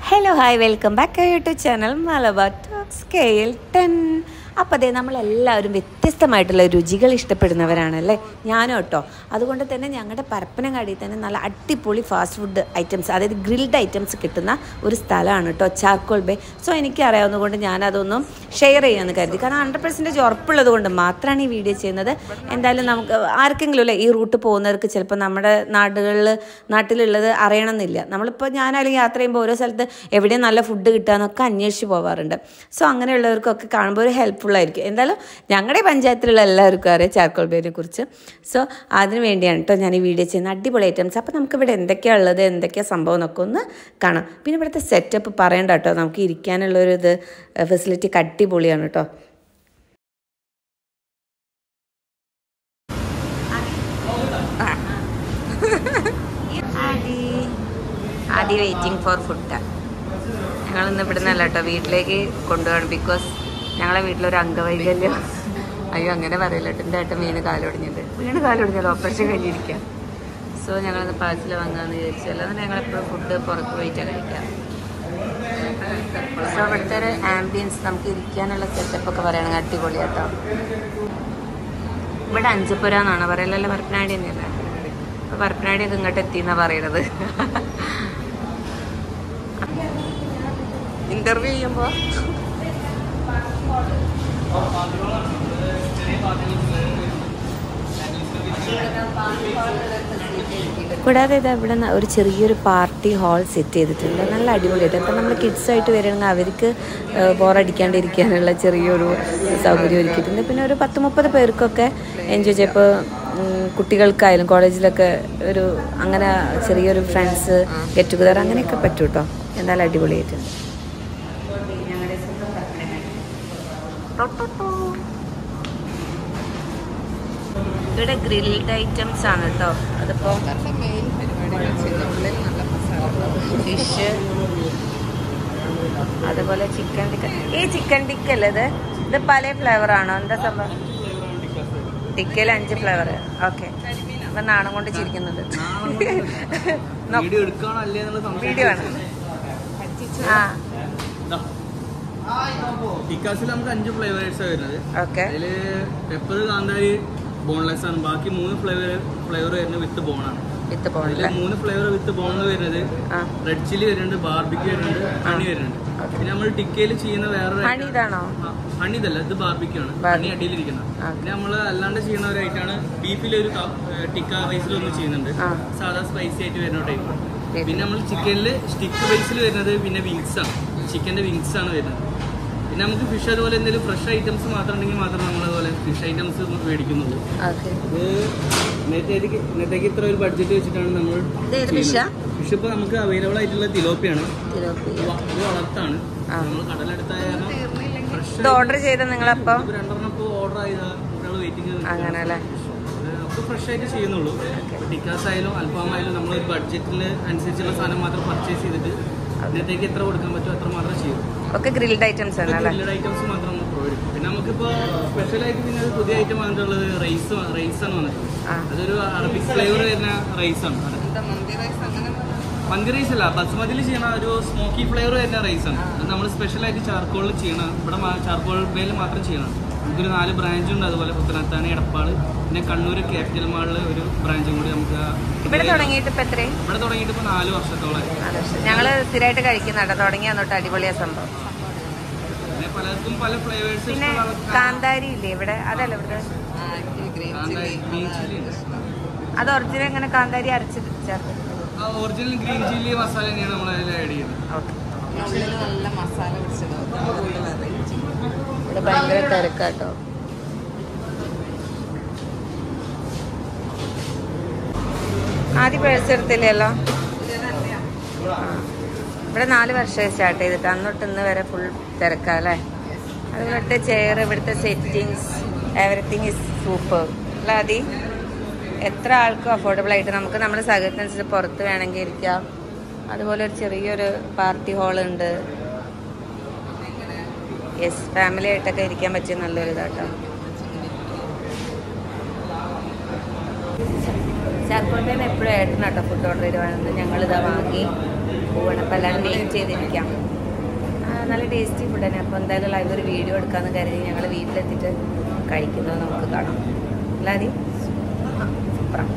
Hello hi welcome back YouTube channel Malabar talks scale ten അപ്പോൾ അതേ നമ്മളെല്ലാവരും വ്യത്യസ്തമായിട്ടുള്ള രുചികൾ ഇഷ്ടപ്പെടുന്നവരാണല്ലേ ഞാനും കേട്ടോ അതുകൊണ്ട് തന്നെ ഞങ്ങളുടെ പരപ്പനങ്ങാടിയിൽ തന്നെ നല്ല അടിപൊളി ഫാസ്റ്റ് ഫുഡ് ഐറ്റംസ് അതായത് ഗ്രിൽഡ് ഐറ്റംസ് കിട്ടുന്ന ഒരു സ്ഥലമാണ് കേട്ടോ ചാർക്കോൾ ബേ സോ എനിക്ക് അറിയാവുന്നതുകൊണ്ട് ഞാനതൊന്നും ഷെയർ ചെയ്യാമെന്ന് കരുതി കാരണം ഹൺഡ്രഡ് പെർസെൻറ്റേജ് ഉറപ്പുള്ളത് കൊണ്ട് മാത്രമാണ് ഈ വീഡിയോ ചെയ്യുന്നത് എന്തായാലും നമുക്ക് ആർക്കെങ്കിലും അല്ലേ ഈ റൂട്ട് പോകുന്നവർക്ക് ചിലപ്പോൾ നമ്മുടെ നാടുകളിൽ നാട്ടിലുള്ളത് അറിയണമെന്നില്ല നമ്മളിപ്പോൾ ഞാനായാലും യാത്ര ചെയ്യുമ്പോൾ ഓരോ സ്ഥലത്ത് എവിടെയും നല്ല ഫുഡ് കിട്ടുകയെന്നൊക്കെ അന്വേഷിച്ച് പോകാറുണ്ട് സോ അങ്ങനെയുള്ളവർക്കൊക്കെ കാണുമ്പോൾ ഒരു ഹെൽപ്ഫുൾ ആയിരിക്കും എന്തായാലും ഞങ്ങളുടെ പഞ്ചായത്തിലുള്ള എല്ലാവർക്കും അറിയാം ചാർക്കോൾ ബേനെ കുറിച്ച് സോ അതിന് വേണ്ടിയാണ് കേട്ടോ ഞാൻ ഈ വീഡിയോ ചെയ്യുന്ന അടിപൊളി ഐറ്റംസ് അപ്പോൾ നമുക്ക് ഇവിടെ എന്തൊക്കെയാണ് ഉള്ളത് എന്തൊക്കെയാണ് സംഭവം എന്നൊക്കെ ഒന്ന് കാണാം പിന്നെ ഇവിടുത്തെ സെറ്റപ്പ് പറയണ്ട കേട്ടോ നമുക്ക് ഇരിക്കാനുള്ളൊരു ഇത് ഫെസിലിറ്റി അടിപൊളിയാണ് കേട്ടോ ആദി വെയിറ്റിംഗ് ഫോർ ഫുഡ് ഞങ്ങളിന്ന് ഇവിടെ നിന്നല്ല കേട്ടോ വീട്ടിലേക്ക് കൊണ്ടുപോകണം ബിക്കോസ് ഞങ്ങളെ വീട്ടിലൊരു അംഗവൈകല്യം അയ്യോ അങ്ങനെ പറയില്ല കേട്ടോ എൻ്റെ ഏട്ടൻ വീണ് കാലൊടിഞ്ഞത് വീണ് കാലൊടിഞ്ഞാൽ ഓപ്പറേഷൻ കഴിഞ്ഞിരിക്കാം സോ ഞങ്ങളിന്ന് പാഴ്സൽ വാങ്ങാമെന്ന് വിചാരിച്ചു അല്ലാതെ ഞങ്ങളെപ്പോഴും ഫുഡ് പുറത്ത് പോയിട്ടാണ് കഴിക്കാം സോ ഇവിടുത്തെ ഒരു ആംബിയൻസ് നമുക്ക് ഇരിക്കാനുള്ള സെറ്റപ്പ് ഒക്കെ പറയുകയാണെങ്കിൽ അടിപൊളി കേട്ടോ ഇവിടെ അഞ്ചപ്പുര എന്നാണ് പറയലല്ലേ പരപ്പനാടി തന്നെയല്ലേ അപ്പോൾ പരപ്പനാടിയൊക്കെ ഇങ്ങോട്ട് എത്തിയെന്നാണ് പറയണത് ഇന്റർവ്യൂ ചെയ്യുമ്പോൾ കൂടാതെ ഇത് ഇവിടെ ന- ഒരു ചെറിയൊരു പാർട്ടി ഹാൾ സെറ്റ് ചെയ്തിട്ടുണ്ട് നല്ല അടിപൊളിയായിട്ട് ഇപ്പം നമ്മൾ കിഡ്സായിട്ട് വരികയാണെങ്കിൽ അവർക്ക് ബോറടിക്കാണ്ടിരിക്കാനുള്ള ചെറിയൊരു സൗകര്യം ഒരുക്കിയിട്ടുണ്ട് പിന്നെ ഒരു പത്ത് മുപ്പത് പേർക്കൊക്കെ എൻജോയ് ചെയ്യപ്പോൾ കുട്ടികൾക്കായാലും കോളേജിലൊക്കെ ഒരു അങ്ങനെ ചെറിയൊരു ഫ്രണ്ട്സ് ഗെറ്റ് ടുഗദർ അങ്ങനെയൊക്കെ പറ്റും കേട്ടോ എന്തായാലും അടിപൊളിയായിട്ടുണ്ട് ഇവിടെ ഗ്രിൽഡ് ഐറ്റംസ് ആണ് കേട്ടോ അതിപ്പോ മെയിൻ പരിപാടികൾ ചെയ്യുന്ന ഉള്ളിൽ നല്ല മസാല ഫിഷ് അതുപോലെ ചിക്കൻ ടിക്ക ഈ ചിക്കൻ ടിക്ക അല്ലേ ഇത് ഇത് പല ഫ്ലേവർ ആണോ എന്താ സംഭവം ടിക്കയിൽ അഞ്ച് ഫ്ലേവർ ഓക്കെ അപ്പൊ നാണം കൊണ്ട് ചിരിക്കുന്നത് വീഡിയോ എടുക്കണോ അല്ലേ എന്നുള്ള സംശയം വീഡിയോ ആണ് ആ ടിക്കാസിൽ നമുക്ക് അഞ്ച് ഫ്ലേവേഴ്സ് വരുന്നത് ഓക്കെ അതില് പെപ്പർ കാന്താരി ബോൺലെസ് ആണ് ബാക്കി മൂന്ന് ഫ്ലേവർ ഫ്ലേവർ വരുന്നത് വിത്ത് ബോണാണ് വിത്ത് അതില് പോകണല്ലേ മൂന്ന് ഫ്ലേവർ വിത്ത് ബോണിൽ വരുന്നത് ആ റെഡ് ചില്ലി വരുന്നുണ്ട് ബാർബിക്യൂ വരുന്നുണ്ട് ഹണി വരുന്നുണ്ട് പിന്നെ നമ്മൾ ടിക്കയിൽ ചെയ്യുന്ന വേറെ ഹണി ഇതാണോ ഹണി ഇതല്ല ഇത് ബാർബിക്യൂ ആണ് Barbecue. ഹണി അടിയിലിരിക്കുന്നത് ആ. പിന്നെ നമ്മൾ അല്ലാണ്ട് ചെയ്യുന്ന ഒരു ഐറ്റാണ് ബീഫിൽ ഒരു ടിക്ക റൈസിൽ ഒന്ന് ചെയ്യുന്നുണ്ട് ആ. സാധാ സ്പൈസി ആയിട്ട് വരുന്ന ടൈപ്പ് Beef. പിന്നെ നമ്മൾ ചിക്കനിൽ സ്റ്റിക്ക് ബേസിൽ വരുന്നത് പിന്നെ വിങ്സ് ആണ് ചിക്കന്റെ വിങ്സ് ആണ് വരുന്നത് പിന്നെ നമുക്ക് ഫിഷ് അതുപോലെ എന്തെങ്കിലും ഫ്രഷ് ഐറ്റംസ് മാത്രം ഉണ്ടെങ്കിൽ മാത്രം നമ്മൾ അതുപോലെ ഫിഷ് ഐറ്റംസ് മേടിക്കുന്നുള്ളൂ ഓക്കെ ഇത് ഇന്നത്തേക്ക് ഇന്നത്തേക്ക് ഇത്ര ഒരു ബഡ്ജറ്റ് വെച്ചിട്ടാണ് നമ്മൾ ഇത് ഏത് ഫിഷാ ഫിഷ് ഇപ്പോൾ നമുക്ക് അവൈലബിൾ ആയിട്ടുള്ള തിലോപ്പിയാണ് തിലോപ്പിയ ഇത് വ- ഇത് വളർത്താണ് ആ. നമ്മൾ കടലെടുത്തായ കാരണം ഫ്രഷ് ഇത് ഓർഡർ ചെയ്ത നിങ്ങളപ്പോ രണ്ടെണ്ണം ഇപ്പോൾ ഓർഡർ ചെയ്താൽ ഒരാൾ വെയിറ്റിംഗ് അങ്ങനെ അല്ലേ ഒക്കെ ഫ്രഷ് ആയിട്ട് ചെയ്യുന്നുള്ളൂ ടിക്കാസ് ആയാലും അൽഫാം ആയാലും നമ്മൾ ഒരു ബഡ്ജറ്റിന് അനുസരിച്ചുള്ള സാധനം മാത്രം പർച്ചേസ് ചെയ്തിട്ട് ഇന്നത്തേക്ക് എത്ര കൊടുക്കാൻ പറ്റുമോ അത്ര മാത്രം ചെയ്യും ഒക്കെ ഗ്രിൽഡ് ഐറ്റംസ് ആണ് അല്ലേ ഗ്രില്ലഡ് ഐറ്റംസ് മാത്രം നമ്മൾ പ്രൊവൈഡ് ചെയ്യും പിന്നെ നമുക്കിപ്പോൾ സ്പെഷ്യലായിട്ട് പിന്നെ ഒരു പുതിയ ഐറ്റം വന്നിട്ടുള്ളത് റൈസ് റൈസ് ആണ് വന്നിട്ടുള്ളത് ആ അതൊരു അറബിക് ഫ്ലേവർ വരുന്ന റൈസ് ആണ് അത് എന്താ മന്തി റൈസ് അങ്ങനെ മന്തി റൈസ് അല്ല ബസ്മതിയിൽ ചെയ്യണ ഒരു സ്മോക്കി ഫ്ലേവർ വരുന്ന റൈസ് ആണ് അത് നമ്മൾ സ്പെഷ്യലായിട്ട് ചാർക്കോളിൽ ചെയ്യണം ഇവിടെ ചാർക്കോൾ ബേയിൽ മാത്രം ചെയ്യണം നമുക്കൊരു നാല് ബ്രാഞ്ച് ഉണ്ട് അതുപോലെ പുത്തനത്താണി എടപ്പാൾ പിന്നെ കണ്ണൂർ ക്യാപിറ്റൽ മാളിൽ ഒരു ബ്രാഞ്ചും കൂടി നമുക്ക് ഇവിടെ തുടങ്ങിയിട്ട് ഇപ്പൊ എത്രയും ഇവിടെ തുടങ്ങിയിട്ട് ഇപ്പോൾ നാല് വർഷത്തോളം ഞങ്ങള് സ്ഥിരമായിട്ട് കഴിക്കുന്നുണ്ട് തുടങ്ങിയ തൊട്ട് അടിപൊളിയ സംഭവം പിന്നെ പലർക്കും പല ഫ്ലേവേഴ്സ് പിന്നെ കാന്താരി ഇല്ലേ ഇവിടെ അതല്ല ഇവിടെ ഗ്രീൻ ഗ്രീൻ ചില്ലി അത് ഒറിജിനൽ ഇങ്ങനെ കാന്താരി അരച്ച് ചേർത്ത് ഒറിജിനൽ ഗ്രീൻ ചില്ലി മസാല തന്നെയാണ് നമ്മൾ അതിൽ ആഡ് ചെയ്യുന്നത് ഓക്കെ ഉള്ളിൽ നല്ല മസാല പിടിച്ചത് ഇവിടെ ഭയങ്കര തിരക്കാട്ടോ ആദ്യം പേഴ്സ് എടുത്തില്ലല്ലോ ആ. ഇവിടെ നാല് വർഷമായി സ്റ്റാർട്ട് ചെയ്തിട്ട് അന്നൊട്ട് ഇന്ന് വരെ ഫുൾ തിരക്കല്ലേ അത് ഇവിടുത്തെ ചെയർ ഇവിടുത്തെ സെറ്റിങ്സ് എവറിത്തിങ് ഇസ് സൂപ്പർ അല്ല അതി എത്ര ആൾക്കും അഫോർഡബിൾ ആയിട്ട് നമുക്ക് നമ്മുടെ സൗകര്യത്തിനനുസരിച്ച് പുറത്ത് വേണമെങ്കിൽ ഇരിക്കാം അതുപോലെ ഒരു ചെറിയൊരു പാർട്ടി ഹാൾ ഉണ്ട് യെസ് ഫാമിലി ആയിട്ടൊക്കെ ഇരിക്കാൻ പറ്റിയ നല്ലൊരു ഇതാട്ടോ ചാർക്കോട്ടയിൽ എപ്പോഴും ഏട്ടനാട്ടോ ഫുഡ് ഓർഡർ ചെയ്ത് വേണമെന്ന് ഞങ്ങളിതാ വാങ്ങി പോവാണ് അപ്പോൾ എല്ലാവരും വെയിറ്റ് ചെയ്തിരിക്കാം ആ, നല്ല ടേസ്റ്റി ഫുഡ് തന്നെ അപ്പോൾ എന്തായാലും ലൈവ് ഒരു വീഡിയോ എടുക്കാമെന്ന് കരുതി ഞങ്ങൾ വീട്ടിലെത്തിയിട്ട് കഴിക്കുന്നത് നമുക്ക് കാണാം അല്ലാതെ സൂപ്പറാണ്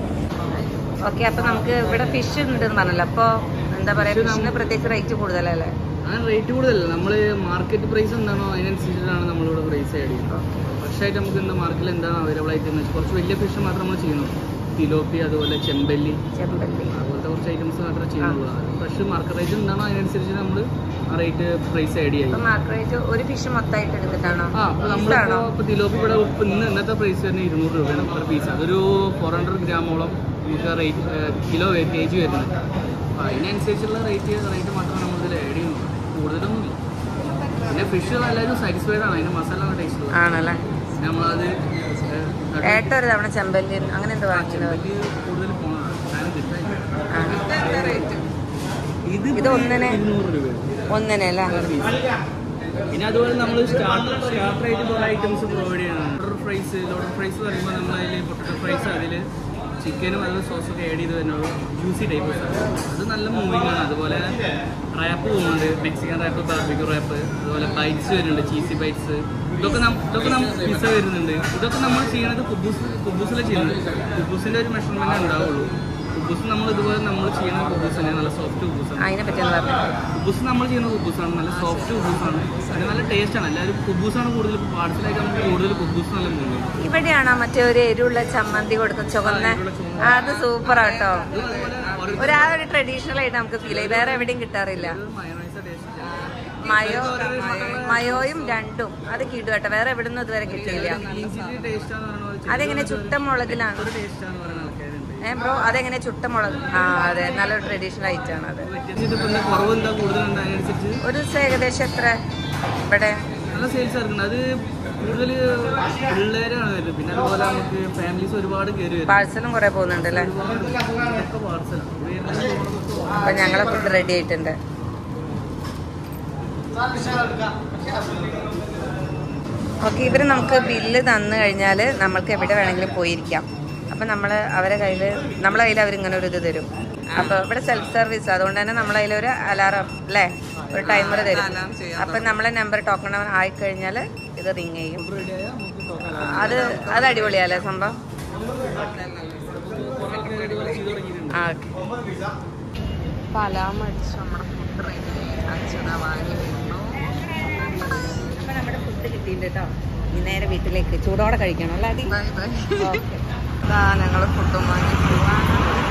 ഓക്കെ അപ്പോൾ നമുക്ക് ഇവിടെ ഫിഷ് ഉണ്ടെന്ന് പറഞ്ഞല്ലോ അപ്പോൾ എന്താ പറയുക Fish ഫിഷിന് പ്രത്യേകിച്ച് റേറ്റ് കൂടുതലല്ലേ അങ്ങനെ റേറ്റ് കൂടുതലല്ല നമ്മൾ മാർക്കറ്റ് പ്രൈസ് എന്താണോ അതിനനുസരിച്ചിട്ടാണ് നമ്മളിവിടെ പ്രൈസ് ആഡ് ചെയ്യുന്നത് ഫ്രഷ് ആയിട്ട് നമുക്ക് ഇന്ന് മാർക്കറ്റിൽ എന്താണ് അവൈലബിൾ ആയിട്ട് എന്ന് വെച്ചാൽ കുറച്ച് വലിയ ഫിഷ് മാത്രം നമ്മൾ ചെയ്യുന്നു തിലോപ്പി അതുപോലെ ചെമ്പല്ലി ചെമ്പല്ലി അതുപോലത്തെ കുറച്ച് ഐറ്റംസ് മാത്രമേ ചെയ്യുന്നുള്ളൂ ഫ്രഷ് മാർക്കറ്റ് റേറ്റ് എന്താണോ അതിനനുസരിച്ച് നമ്മൾ ആ റേറ്റ് പ്രൈസ് ആഡ് ചെയ്യും അപ്പോൾ മാർക്ക് റേറ്റ് ഒരു ഫിഷ് മൊത്തമായിട്ട് എടുത്തിട്ടാണോ ആ അപ്പോൾ പീസാണോ നമ്മളിപ്പോൾ ഇപ്പോൾ തിലോപ്പി ഇവിടെ ഇപ്പം ഇന്ന് ഇന്നത്തെ പ്രൈസ് തന്നെ ഇരുന്നൂറ് രൂപയാണ് പെർ പീസ് അതൊരു ഫോർ ഹൺഡ്രഡ് ഗ്രാമോളം നമുക്ക് റേറ്റ് കിലോ കെ ജി വരുന്നത് അപ്പോൾ അതിനനുസരിച്ചുള്ള റേറ്റ് റേറ്റ് മാത്രമേ നമ്മളിതിൽ ആഡ് ചെയ്യുന്നുള്ളൂ കൂടുതലൊന്നുമില്ല പിന്നെ ഫിഷ് എല്ലാവരും സാറ്റിസ്ഫൈഡ് ആണ് അതിൻ്റെ മസാല ടേസ്റ്റ് ഉള്ളത് ആണല്ലേ പിന്നെ നമ്മളത് ഏഹ്, നടുവ് ഏട്ട ഒരു തവണ ചെമ്പല്ലി അങ്ങനെ എന്തോ വാങ്ങിക്കുന്നത് ചെമ്പല്ലി കൂടുതൽ പോകണം സാധനം കിട്ടാൻ ആ. ഇത് ഇത് ഒന്നിന് ഇരുന്നൂറ് രൂപയാണ് ഒന്നിനെ അല്ലേ per piece. പിന്നെ അതുപോലെ നമ്മൾ സ്റ്റാർട്ടർ സ്റ്റാർട്ടർ ആയിട്ട് കുറേ ഐറ്റംസ് പ്രൊവൈഡ് ചെയ്യണം ലോഡർ ഫ്രൈസ് ലോഡർ ഫ്രൈസ് പറയുമ്പോൾ നമ്മൾ അതിൽ പൊട്ടറ്റോ ഫ്രൈസ് അതിൽ ചിക്കനും അതുപോലെ സോസൊക്കെ ആഡ് ചെയ്ത് തന്നെ ജ്യൂസി ടൈപ്പ് അത് നല്ല മൂവിങ് ആണ് അതുപോലെ റാപ്പ് പോകുന്നുണ്ട് മെക്സിക്കൻ റാപ്പ് ബാർബിക്യൂ റാപ്പ് അതുപോലെ ബൈറ്റ്സ് വരുന്നുണ്ട് ചീസി ബൈറ്റ്സ് ഇതൊക്കെ നം ഇതൊക്കെ നമുക്ക് പിസ്സ വരുന്നുണ്ട് ഇതൊക്കെ നമ്മൾ ചെയ്യണത് കുബൂസ് കുബൂസിലാണ് ചെയ്യുന്നത് കുബൂസിൻ്റെ ഒരു മെഷർമെൻറ്റ് ഉണ്ടാവുള്ളൂ കുബൂസ് നമ്മൾ ഇതുപോലെ നമ്മൾ ചെയ്യുന്ന കുബൂസ് തന്നെ നല്ല സോഫ്റ്റ് കുബൂസാണ് അതിനെ പറ്റി ഒന്ന് പറഞ്ഞു കുബൂസ് നമ്മൾ ചെയ്യുന്ന കുബൂസാണ് നല്ല സോഫ്റ്റ് കുബൂസാണ് അത് നല്ല ടേസ്റ്റ് ആണ് എല്ലാവരും കുബൂസാണ് കൂടുതൽ പാർസലായിട്ട് നമുക്ക് കൂടുതൽ കുബൂസ് നല്ല മൂന്ന് ഇവിടെയാണോ മറ്റേ ഒരു എരിവുള്ള ചമ്മന്തി കൊടുത്ത ചുവന്ന ആ, അത് സൂപ്പർ ആട്ടോ ഒരു ആ ഒരു ട്രഡീഷണൽ ആയിട്ട് നമുക്ക് ഫീൽ ചെയ്യും വേറെ എവിടെയും കിട്ടാറില്ല മയോണൈസ് ടേസ്റ്റ് മയോ മയോയും രണ്ടും അത് കിട്ടും കേട്ടോ വേറെ എവിടെ നിന്നും ഇതുവരെ കിട്ടിയില്ല ഇഞ്ചിന്റെ ടേസ്റ്റ് എന്ന് പറയുന്നത് അതെങ്ങനെ ചുട്ട മുളകിലാണ് ഒരു ടേസ്റ്റ് എന്ന് പറയുന്ന ആൾക്കാരുണ്ട് ഏ ബ്രോ അതെങ്ങനെ ചുട്ട മുളക് ആ അതെ നല്ലൊരു ട്രഡീഷണൽ ഐറ്റം ആണ് അത് വ്യത്യാസം ഇപ്പം കുറവ് എന്താ കൂടുതലുണ്ട് അതിനനുസരിച്ച് ഒരു ദിവസം ഏകദേശം എത്ര ഇവിടെ നല്ല സെയിൽസ് ഇറക്കുന്നുണ്ട് അത് കൂടുതൽ പിള്ളേരാണ് വരുന്നത് പിന്നെ അതുപോലെ നമുക്ക് ഫാമിലീസ് ഒരുപാട് കയറി വരും പാഴ്സലും കുറെ പോകുന്നുണ്ട് അല്ലേ ഒരുപാട് ഇതൊക്കെ പാർസലാണ് അപ്പൊ ഞങ്ങളെ ഫുഡ് റെഡി ആയിട്ടുണ്ട് ഓക്കെ ഇവർ നമുക്ക് ബില്ല് തന്നു കഴിഞ്ഞാൽ നമ്മൾക്ക് എവിടെ വേണമെങ്കിലും പോയിരിക്കാം അപ്പം നമ്മൾ അവരെ കയ്യിൽ നമ്മളെ കയ്യിൽ അവരിങ്ങനെ ഒരു ഇത് തരും അപ്പോൾ ഇവിടെ സെൽഫ് സർവീസ് അതുകൊണ്ട് തന്നെ നമ്മളെ കയ്യിൽ ഒരു അലാറം അല്ലേ ഒരു ടൈമർ തരും അപ്പം നമ്മളെ നമ്പർ ടോക്കൺ ആയിക്കഴിഞ്ഞാൽ ഇത് റിങ് ചെയ്യും അത് അത് അടിപൊളിയല്ലേ സംഭവം ആ ഓക്കെ പലാമ അടിച്ചു നമ്മുടെ ഫുഡ് റെഡി അച്ഛനാ വാങ്ങി വരുന്നു അപ്പൊ നമ്മുടെ ഫുഡ് കിട്ടിയിട്ടുണ്ട് കേട്ടോ ഇനി നേരെ വീട്ടിലേക്ക് ചൂടോടെ കഴിക്കണം അല്ലേ അടി ബൈ ബൈ ഓക്കെ ഇതാ ഞങ്ങൾ ഫുഡും വാങ്ങി പോവാണ്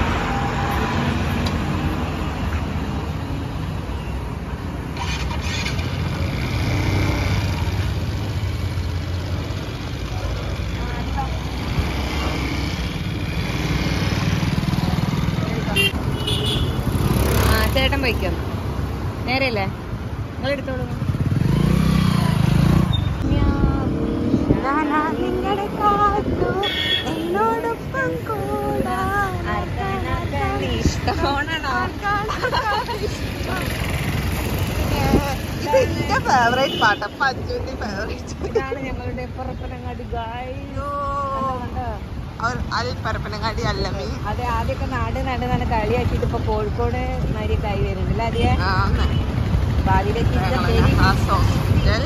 ആ ചേട്ടൻ പോയിക്കോ നേരെയല്ലേ നിങ്ങൾ എടുത്തോളൂ നിങ്ങളുടെ കാത്തു എന്നോടൊപ്പം കൂടാൻ ഇഷ്ടമാണോ ഇത് എന്റെ ഫേവറേറ്റ് പാട്ടാ പഞ്ചുവിന്റെ ഫേവറേറ്റ് ഇതാണ് ഞങ്ങളുടെ പുറപ്പനങ്ങാടി ഗായ് അൽ പരപ്പനങ്ങാടി അല്ലമി അതെ ആദ്യമൊക്കെ നാട് നാട് നാട് കളിയാക്കിയിട്ട് ഇപ്പൊ കോഴിക്കോട് മാതിരിയൊക്കെ ആയി വരുന്നുണ്ടല്ലേ അതിയെ ഭാവിയിലേക്ക് ഹോസ്പിറ്റൽ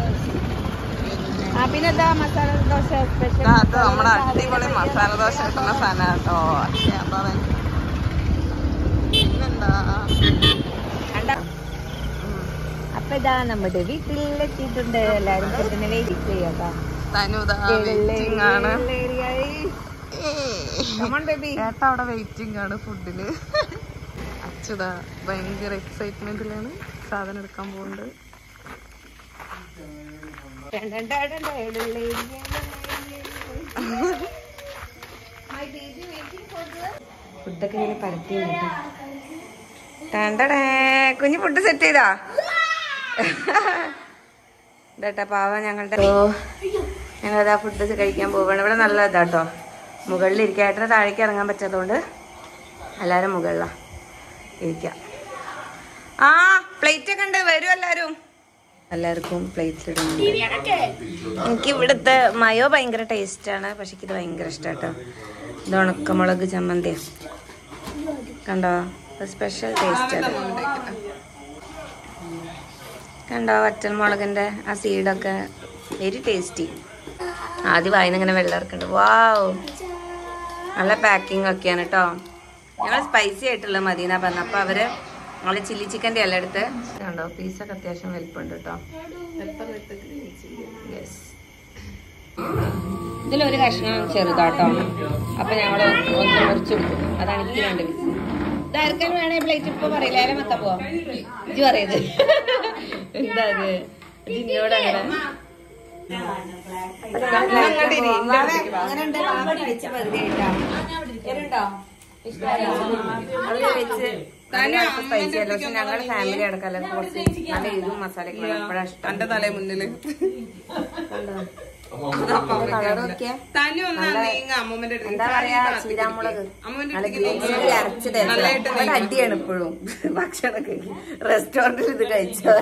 ആ പിന്നെ എന്താ മസാല ദോശ സ്പെഷ്യൽ അത് നമ്മുടെ അടിപൊളി മസാല ദോശ കിട്ടുന്ന സാധനം കേട്ടോ പിന്നെന്താ അപ്പൊ ഇതാ നമ്മുടെ വീട്ടിലെത്തിയിട്ടുണ്ട് എല്ലാരും ഫുഡിനെ വെയിറ്റ് ചെയ്യാം തനുതാ വെയിറ്റിംഗ് ആണ് ബേബി ഏട്ടാ അവിടെ വെയിറ്റിംഗ് ആണ് ഫുഡില് അച്ഛതാ ഭയങ്കര എക്സൈറ്റ്മെന്റിലാണ് സാധനം എടുക്കാൻ പോകുന്നത് ഫുഡൊക്കെ ഇങ്ങനെ പരത്തി ടണ്ടടേ കുഞ്ഞു ഫുഡ് സെറ്റ് ചെയ്താ ഇതാട്ടാ പാവ ഞങ്ങളുടെ ഞങ്ങളിതാ ഫുഡ് കഴിക്കാൻ പോവാണ് ഇവിടെ നല്ല ഇതാട്ടോ മുകളിൽ ഇരിക്കുക ഏട്ടന് താഴേക്ക് ഇറങ്ങാൻ പറ്റാത്തതുകൊണ്ട് എല്ലാവരും മുകളിലാണ് ഇരിക്കാം ആ പ്ലേറ്റ് ഒക്കെ ഉണ്ട് വരും എല്ലാവരും എല്ലാവർക്കും പ്ലേറ്റ്സ് ഇടുന്നുണ്ട് എനിക്ക് ഇവിടുത്തെ മയോ ഭയങ്കര ടേസ്റ്റാണ് പക്ഷെ എനിക്കിത് ഭയങ്കര ഇഷ്ടമാട്ടോ ഇത് ഉണക്കമുളക് ചമ്മന്തി കണ്ടോ സ്പെഷ്യൽ ടേസ്റ്റ് അത് കണ്ടോ വറ്റൽ മുളകിന്റെ ആ സീഡൊക്കെ വെരി ടേസ്റ്റി ആദ്യം വായിന്ന് ഇങ്ങനെ വെള്ളം ഇറക്കുന്നുണ്ട് വാവ് നല്ല പാക്കിംഗ് ഒക്കെയാണ് കേട്ടോ ഞങ്ങൾ സ്പൈസി ആയിട്ടുള്ള മദീന പറഞ്ഞു അപ്പൊ അവര് നമ്മള് ചില്ലി ചിക്കൻ്റെ എല്ലാം എടുത്ത് കണ്ടോ പീസൊക്കെ അത്യാവശ്യം വലിപ്പമുണ്ട് കേട്ടോ യെസ് ഇതിലൊരു കഷ്ണം ചെറുതാട്ടോ അപ്പൊ ഞങ്ങള് ഒന്ന് മുറിച്ചെടുക്കും അതാണ് എനിക്ക് രണ്ട് പീസ് ഇതാർക്കും വേണേ പ്ലേറ്റ് ഇപ്പൊ പറയില്ല അയാളെ മത്ത പോവാ ഇജ്ജ് പറയത് എന്താ അത് ഇതിനോട് അങ്ങനെ ഞങ്ങളുടെ ഫാമിലി അടക്കല്ല കുറച്ച് നല്ല എരിവും മസാലയൊക്കെ വേണം എപ്പോഴാ ഇഷ്ടം എന്റെ തലേ മുന്നില് കളറൊക്കെ തന്നെ ഒന്നാ നീങ്ങ അമ്മൂമ്മന്റെ അടുത്ത് എന്താ പറയാ ചീരാമുളക് അമ്മൂമ്മന്റെ നല്ല അടുത്തേക്ക് നീങ്ങ്. ഗ്രേവി അരച്ച് തേച്ചത് ഇവിടെ അടിയാണ് ഇപ്പോഴും ഭക്ഷണമൊക്കെ റെസ്റ്റോറന്റിൽ ഇത് കഴിച്ചാൽ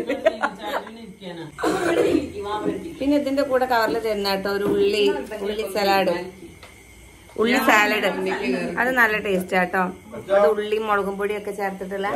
മതി പിന്നെ ഇതിന്റെ കൂടെ കവറിൽ തരുന്ന കേട്ടോ ഒരു ഉള്ളി ഉള്ളി സലാഡ് ഉള്ളി സാലഡ് അത് നല്ല ടേസ്റ്റ് ആട്ടോ അത് ഉള്ളി മുളകും പൊടിയൊക്കെ ചേർത്തിട്ടുള്ള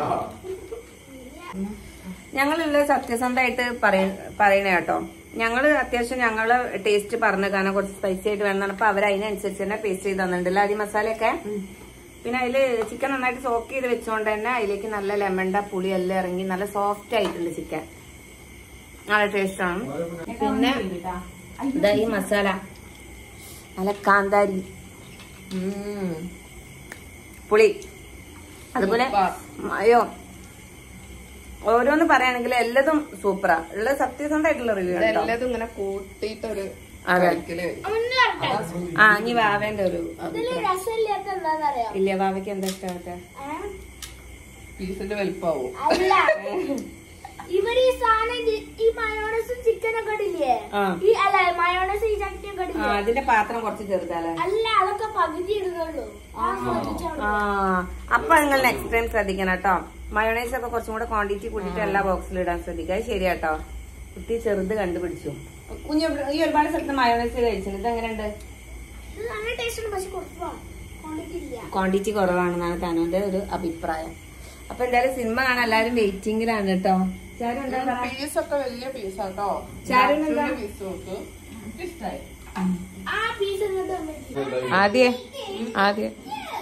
ഞങ്ങളുള്ള സത്യസന്ധമായിട്ട് പറയ പറയണേ കേട്ടോ ഞങ്ങള് അത്യാവശ്യം ഞങ്ങള് ടേസ്റ്റ് പറഞ്ഞു കാരണം കുറച്ച് സ്പൈസി ആയിട്ട് വേണം അപ്പൊ അവർ അതിനനുസരിച്ച് തന്നെ പേസ്റ്റ് ചെയ്ത് തന്നിട്ടുണ്ടല്ലോ ആദ്യം മസാലയൊക്കെ പിന്നെ അതില് ചിക്കൻ നന്നായിട്ട് സോക്ക് ചെയ്ത് വെച്ചുകൊണ്ട് തന്നെ അതിലേക്ക് നല്ല ലെമണ്ട പുളി എല്ലാം ഇറങ്ങി നല്ല സോഫ്റ്റ് ആയിട്ടുണ്ട് ചിക്കൻ നല്ല ടേസ്റ്റ് ആണ് പിന്നെ ഇതാ ഈ മസാല നല്ല കാന്താരി ഉം. പുളി അതുപോലെ അയ്യോ ഓരോന്ന് പറയുകയാണെങ്കിൽ എല്ലാതും സൂപ്പറാ ഉള്ള സത്യസന്ധമായിട്ടുള്ള റിവ്യൂ കേട്ടോ എല്ലാതും ഇങ്ങനെ കൂട്ടിയിട്ടൊരു അതെ കഴിക്കല് വരും. ആ ഇനി വാവേന്റെ ഒരു ഇതില് രസമില്ലാത്ത എന്താന്നറിയോ ഇല്ല വാവയ്ക്ക് എന്താ ഇഷ്ടമാകട്ടെ പീസിന്റെ വലിപ്പാവും അല്ല ഇവര് ഈ സാധനം ഇത് ഈ മയോണസും ചിക്കനൊക്കെ ഇടില്ലേ ആ. ഈ അല്ല മയോണസ് ഈ ചട്ടിയൊക്കെ ആ ഇടില്ലേ അതിന്റെ പാത്രം കുറച്ച് ചെറുതാലേ അല്ല അതൊക്കെ പകുതി ഇടുന്നുള്ളൂ ആ ശ്രദ്ധിച്ചോളൂ ആ അപ്പൊ നിങ്ങൾ നെക്സ്റ്റ് ടൈം ശ്രദ്ധിക്കണം കേട്ടോ മയോണൈസ് ഒക്കെ കുറച്ചും കൂടെ ക്വാണ്ടിറ്റി കൂട്ടിയിട്ട് എല്ലാ ബോക്സിലും ഇടാൻ ശ്രദ്ധിക്കുക അത് ശരിയാട്ടോ കുട്ടി ചെറുത് കണ്ടുപിടിച്ചു കുഞ്ഞു ഈ ഒരുപാട് സ്ഥലത്ത് മയോണൈസ് കഴിച്ചിട്ടുണ്ട് ഇത് എങ്ങനെയുണ്ട് ഇത് നല്ല ടേസ്റ്റ് ഉണ്ട് പക്ഷെ കുറവാ ക്വാണ്ടിറ്റി ഇല്ല ക്വാണ്ടിറ്റി കുറവാണെന്നാണ് തനുവിന്റെ ഒരു അഭിപ്രായം അപ്പൊ എന്തായാലും സിനിമ കാണാൻ എല്ലാവരും വെയിറ്റിംഗിലാണ് കേട്ടോ ചാരു എന്താ പറയാ പീസൊക്കെ വലിയ പീസാട്ടോ ചാരുവിന് എന്താ? പീസ് നോക്ക് ഇഷ്ടായി ആ പീസ് ഇങ്ങോട്ട് വന്നിട്ട് ആദ്യേ ആദ്യ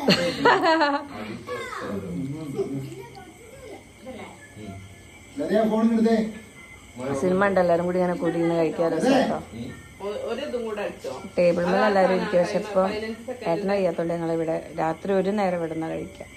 സിനിമ ഉണ്ട് എല്ലാരും കൂടി ഇങ്ങനെ കൂടി ഇന്ന് കഴിക്കാറ് കേട്ടോ ഒ- ഒരു ഇതും കൂടെ അടിച്ചോ ടേബിൾ മേലെ എല്ലാവരും ഇരിക്കും പക്ഷെ ഇപ്പൊ ഏട്ടനെ വയ്യാത്തോണ്ട് ഞങ്ങൾ ഇവിടെ രാത്രി ഒരു നേരം ഇവിടെ നിന്ന് കഴിക്കാം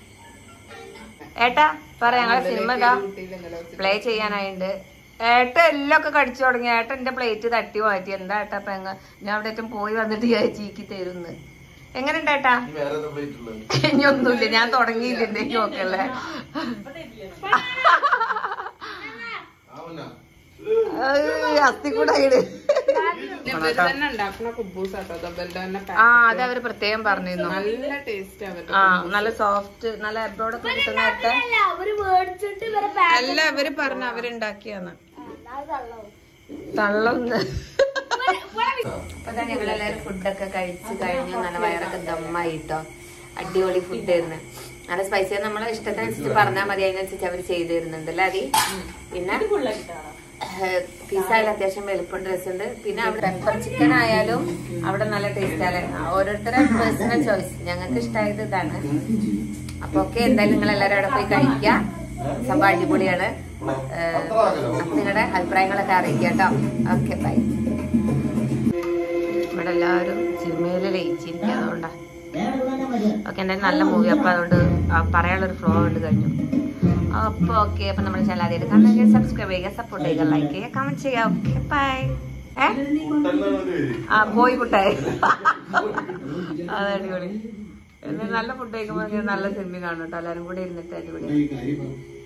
ഏട്ടാ പറ ഞങ്ങളെ സിനിമ ഇതാ പ്ലേ ചെയ്യാനായിണ്ട് ഏട്ട എല്ലാം ഒക്കെ കടിച്ചു തുടങ്ങി ഏട്ട എന്റെ പ്ലേറ്റ് തട്ടി മാറ്റി എന്താ ഏട്ടാ അപ്പൊ എങ്ങ ഞാൻ അവിടെ ഏറ്റവും പോയി വന്നിട്ട് ഞാൻ ചീക്കി തരുന്ന് എങ്ങനെയുണ്ട് ഏട്ടാ ഇനി ഒന്നുമില്ല ഞാൻ തുടങ്ങിയില്ല എന്റെ നോക്കല്ലേ അസ്ഥി കൂടെ ഇട് ഇവര് തന്നെ ഉണ്ടാക്കുന്ന കുബൂസ് ആട്ടോ ദബലിന്റെ തന്നെ ആ അത് അവര് പ്രത്യേകം പറഞ്ഞിരുന്നു നല്ല ടേസ്റ്റ് അവരുടെ ആ നല്ല സോഫ്റ്റ് നല്ല അബ്രോഡ് ഒക്കെ കിട്ടുന്ന നേരത്തെ അല്ല അവര് മേടിച്ചിട്ട് ഇവരെ പാക്ക് അല്ല അവര് പറഞ്ഞ അവരുണ്ടാക്കിയാന്ന് തള്ളവും തള്ളൊന്ന് അപ്പൊ തന്നെ ഞങ്ങളെല്ലാരും ഫുഡൊക്കെ കഴിച്ച് കഴിഞ്ഞു നല്ല വയറൊക്കെ ദമ്മായിട്ടോ അടിപൊളി ഫുഡ് ആയിരുന്നു നല്ല സ്പൈസി നമ്മളെ ഇഷ്ടത്തിനനുസരിച്ച് പറഞ്ഞാൽ മതി അതിനനുസരിച്ച് അവർ ചെയ്തു തരുന്നുണ്ട് അല്ലേ അതി പിന്നെ പിസ്സയിൽ അത്യാവശ്യം വലുപ്പം രസമുണ്ട് പിന്നെ അവിടെ പെപ്പർ ചിക്കൻ ആയാലും അവിടെ നല്ല ടേസ്റ്റ് ആണ് ഓരോരുത്തരുടെ പേഴ്സണൽ ചോയ്സ് ഞങ്ങൾക്ക് ഇഷ്ടമായത് ഇതാണ് അപ്പൊ ഓക്കെ എന്തായാലും നിങ്ങൾ എല്ലാവരും അവിടെ പോയി കഴിക്കുക സംഭവം അടിപൊളിയാണ് ഏഹ്, അപ്പൊ നിങ്ങളുടെ അഭിപ്രായങ്ങളൊക്കെ അറിയിക്കുക കേട്ടോ ഓക്കെ ബൈ ഇവിടെ എല്ലാവരും സിനിമയിൽ ലയിച്ചിരിക്കുക അതുകൊണ്ടാ ഓക്കെ എന്തായാലും നല്ല മൂവി അപ്പൊ അതുകൊണ്ട് ആ പറയാനുള്ളൊരു ഫ്ലോ കൊണ്ട് കഴിഞ്ഞു അപ്പൊ ഓക്കെ അപ്പൊ നമ്മുടെ ചാനൽ ആദ്യമായിട്ട് കണ്ടെങ്കിൽ സബ്സ്ക്രൈബ് ചെയ്യുക സപ്പോർട്ട് ചെയ്യുക ലൈക്ക് ചെയ്യുക കമന്റ് ചെയ്യുക ഓക്കെ ബൈ ഏ ആ പോയി കുട്ടായി അത് അടിപൊളി എന്നാ നല്ല ഫുഡ് കഴിക്കുമ്പോൾ നല്ല സിനിമ കാണും കേട്ടോ എല്ലാവരും കൂടി ഇരുന്നിട്ട് അടിപൊളി